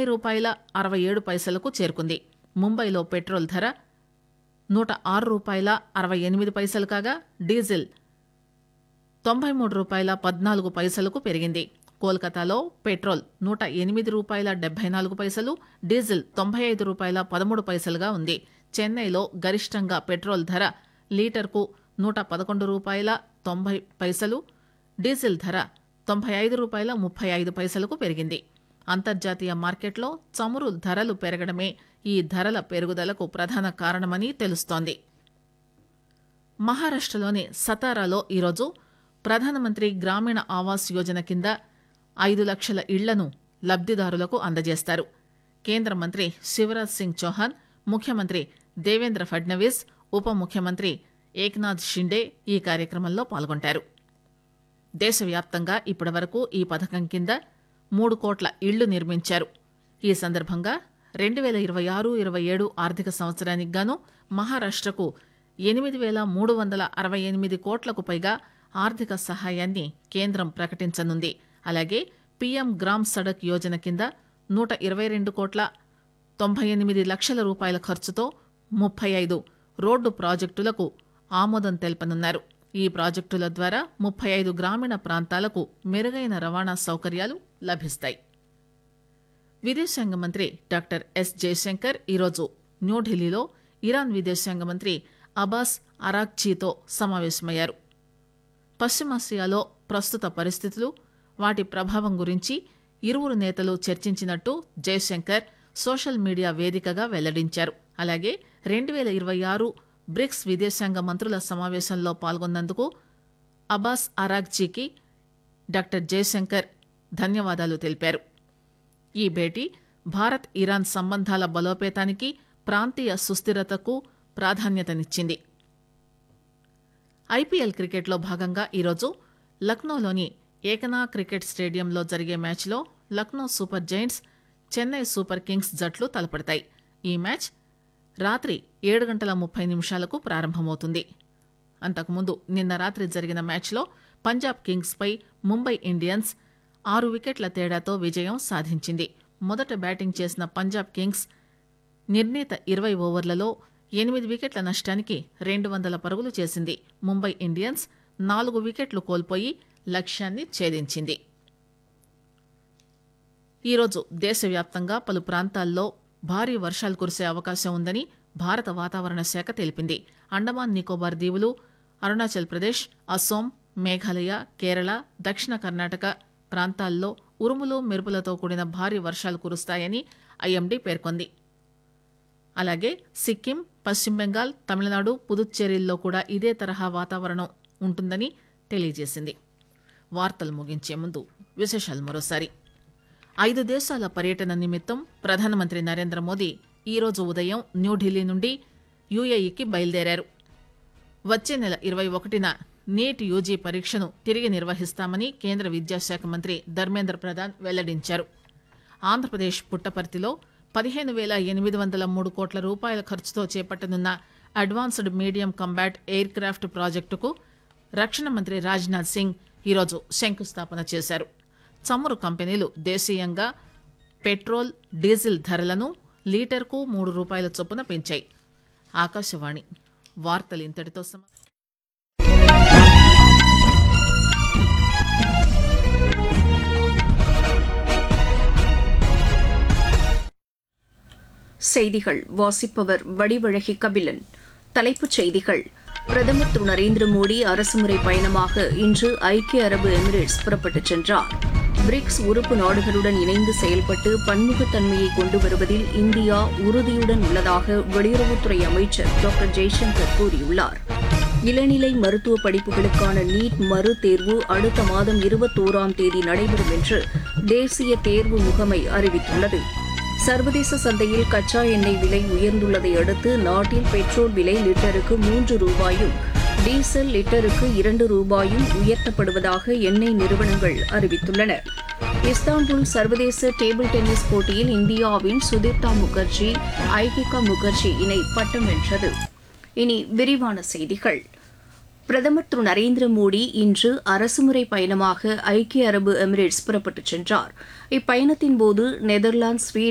తొంభై రూపాయల అరవై ఏడు పైసలకు చేరుకుంది ముంబైలో పెట్రోల్ ధర నూట ఆరు రూపాయల అరవై ఎనిమిది పైసలు కాగా డీజిల్ తొంభై మూడు రూపాయల పద్నాలుగు పైసలకు పెరిగింది కోల్కతాలో పెట్రోల్ నూట ఎనిమిది రూపాయల డెబ్బై నాలుగు పైసలు డీజిల్ తొంభై ఐదు రూపాయల పదమూడు పైసలుగా ఉంది చెన్నైలో గరిష్టంగా పెట్రోల్ ధర లీటర్కు నూట పదకొండు రూపాయల తొంభై పైసలు డీజిల్ ధర తొంభై ఐదు రూపాయల ముప్పై ఐదు పైసలకు పెరిగింది అంతర్జాతీయ మార్కెట్లో చమురు ధరలు పెరగడమే ఈ ధరల పెరుగుదలకు ప్రధాన కారణమని తెలుస్తోంది మహారాష్టలోని సతారాలో ఈరోజు ప్రధానమంత్రి గ్రామీణ ఆవాస్ యోజన కింద ఐదు లక్షల ఇళ్లను లబ్దిదారులకు అందజేస్తారు కేంద్ర మంత్రి శివరాజ్ సింగ్ చౌహాన్ ముఖ్యమంత్రి దేవేంద్ర ఫడ్నవీస్ ఉప ముఖ్యమంత్రి ఏక్నాథ్ షిండే ఈ కార్యక్రమంలో పాల్గొంటారు దేశవ్యాప్తంగా ఇప్పటివరకు ఈ పథకం కింద మూడు కోట్ల ఇళ్లు నిర్మించారు ఈ సందర్భంగా రెండు వేల ఇరవై ఆరు ఇరవై ఏడు ఆర్థిక సంవత్సరానికి గాను మహారాష్టకు ఎనిమిది వేల మూడు వందల అరవై ఎనిమిది కోట్లకు పైగా ఆర్థిక సహాయాన్ని కేంద్రం ప్రకటించనుంది అలాగే పీఎం గ్రామ్ సడక్ యోజన కింద నూట ఇరవై రెండు కోట్ల తొంభై ఎనిమిది లక్షల రూపాయల ఖర్చుతో ముప్పై ఐదు రోడ్డు ప్రాజెక్టులకు ఆమోదం తెలపనున్నారు ఈ ప్రాజెక్టుల ద్వారా ముప్పై ఐదు గ్రామీణ ప్రాంతాలకు మెరుగైన రవాణా సౌకర్యాలు లభిస్తాయి విదేశాంగ మంత్రి డాక్టర్ ఎస్ జయశంకర్ ఈరోజు న్యూఢిల్లీలో ఇరాన్ విదేశాంగ మంత్రి అబాస్ అరాక్చీతో సమావేశమయ్యారు పశ్చిమాసియాలో ప్రస్తుత పరిస్థితులు వాటి ప్రభావం గురించి ఇరువురు నేతలు చర్చించినట్టు జయశంకర్ సోషల్ మీడియా వేదికగా వెల్లడించారు అలాగే రెండు వేల ఇరవై ఆరు బ్రిక్స్ విదేశాంగ మంత్రుల సమావేశంలో పాల్గొన్నందుకు అబాస్ అరాగ్చీకి డాక్టర్ జయశంకర్ ధన్యవాదాలు తెలిపారు ఈ భేటీ భారత్ ఇరాన్ సంబంధాల బలోపేతానికి ప్రాంతీయ సుస్థిరతకు ప్రాధాన్యతనిచ్చింది ఐపీఎల్ క్రికెట్లో భాగంగా ఈరోజు లక్నోలోని ఏకనా క్రికెట్ స్టేడియంలో జరిగే మ్యాచ్లో Lucknow super giants Chennai super kings జట్లు తలపడతాయి ఈ మ్యాచ్ రాత్రి ఏడు గంటల ముప్పై నిమిషాలకు ప్రారంభమవుతుంది అంతకుముందు నిన్న రాత్రి జరిగిన మ్యాచ్లో పంజాబ్ కింగ్స్పై ముంబై ఇండియన్స్ ఆరు వికెట్ల తేడాతో విజయం సాధించింది మొదట బ్యాటింగ్ చేసిన పంజాబ్ కింగ్స్ నిర్ణీత ఇరవై ఓవర్లలో ఎనిమిది వికెట్ల నష్టానికి రెండు వందల పరుగులు చేసింది ముంబై ఇండియన్స్ నాలుగు వికెట్లు కోల్పోయి లక్ష్యాన్ని ఛేదించింది ఈరోజు దేశవ్యాప్తంగా పలు ప్రాంతాల్లో భారీ వర్షాలు కురిసే అవకాశం ఉందని భారత వాతావరణ శాఖ తెలిపింది అండమాన్ నికోబార్ దీవులు అరుణాచల్ ప్రదేశ్ అస్సోం మేఘాలయ కేరళ దక్షిణ కర్ణాటక ప్రాంతాల్లో ఉరుములు మెరుపులతో కూడిన భారీ వర్షాలు కురుస్తాయని ఐఎండీ పేర్కొంది అలాగే సిక్కిం పశ్చిమ బెంగాల్ తమిళనాడు పుదుచ్చేరిల్లో కూడా ఇదే తరహా వాతావరణం ఉంటుందని తెలియజేసింది వార్తలు ముగించే ముందు విశేషాలు మరోసారి ఐదు దేశాల పర్యటన నిమిత్తం ప్రధానమంత్రి నరేంద్ర మోదీ ఈరోజు ఉదయం న్యూఢిల్లీ నుండి యుఏఈకి బయలుదేరారు వచ్చే నెల ఇరవై ఒకటిన నీట్ యూజీ పరీక్షను తిరిగి నిర్వహిస్తామని కేంద్ర విద్యాశాఖ మంత్రి ధర్మేంద్ర ప్రధాన్ వెల్లడించారు ఆంధ్రప్రదేశ్ పుట్టపర్తిలో పదిహేను వేల ఎనిమిది వందల మూడు కోట్ల రూపాయల ఖర్చుతో చేపట్టనున్న advanced medium combat aircraft ప్రాజెక్టుకు రక్షణ మంత్రి రాజ్నాథ్ సింగ్ ఈరోజు శంకుస్థాపన చేశారు చమురు కంపెనీలు దేశీయంగా పెట్రోల్ డీజిల్ ధరలను లీటర్కు మూడు రూపాయల చొప్పున పెంచాయి ఆకాశవాణి వార్తలు ఇంతటితో సమ செய்திகள் வாசிப்பவர் வடிவழகி கபிலன் தலைப்புச் செய்திகள் பிரதமர் திரு நரேந்திர மோடி அரசுமுறை பயணமாக இன்று ஐக்கிய அரபு எமிரேட்ஸ் புறப்பட்டுச் சென்றார் பிரிக்ஸ் உறுப்பு நாடுகளுடன் இணைந்து செயல்பட்டு பன்முகத்தன்மையை கொண்டு வருவதில் இந்தியா உறுதியுடன் உள்ளதாக வெளியுறவுத்துறை அமைச்சர் டாக்டர் ஜெய்சங்கர் கூறியுள்ளார் இளநிலை மருத்துவ படிப்புகளுக்கான நீட் மறு தேர்வு அடுத்த மாதம் இருபத்தோராம் தேதி நடைபெறும் என்று தேசிய தேர்வு முகமை அறிவித்துள்ளது சர்வதேச சந்தையில் கச்சா எண்ணெய் விலை உயர்ந்துள்ளதை அடுத்து நாட்டில் பெட்ரோல் விலை லிட்டருக்கு மூன்று ரூபாயும் டீசல் லிட்டருக்கு இரண்டு ரூபாயும் உயர்த்தப்படுவதாக எண்ணெய் நிறுவனங்கள் அறிவித்துள்ளன இஸ்தான்புல் சர்வதேச டேபிள் டென்னிஸ் போட்டியில் இந்தியாவின் சுதீப்தா முகர்ஜி ஐகிகா முகர்ஜி இணை பட்டம் வென்றது இனி விரிவான செய்திகள் பிரதமர் திரு நரேந்திர மோடி இன்று அரசுமுறை பயணமாக ஐக்கிய அரபு எமிரேட்ஸ் புறப்பட்டுச் சென்றார் இப்பயணத்தின் போது நெதர்லாந்து ஸ்வீடன்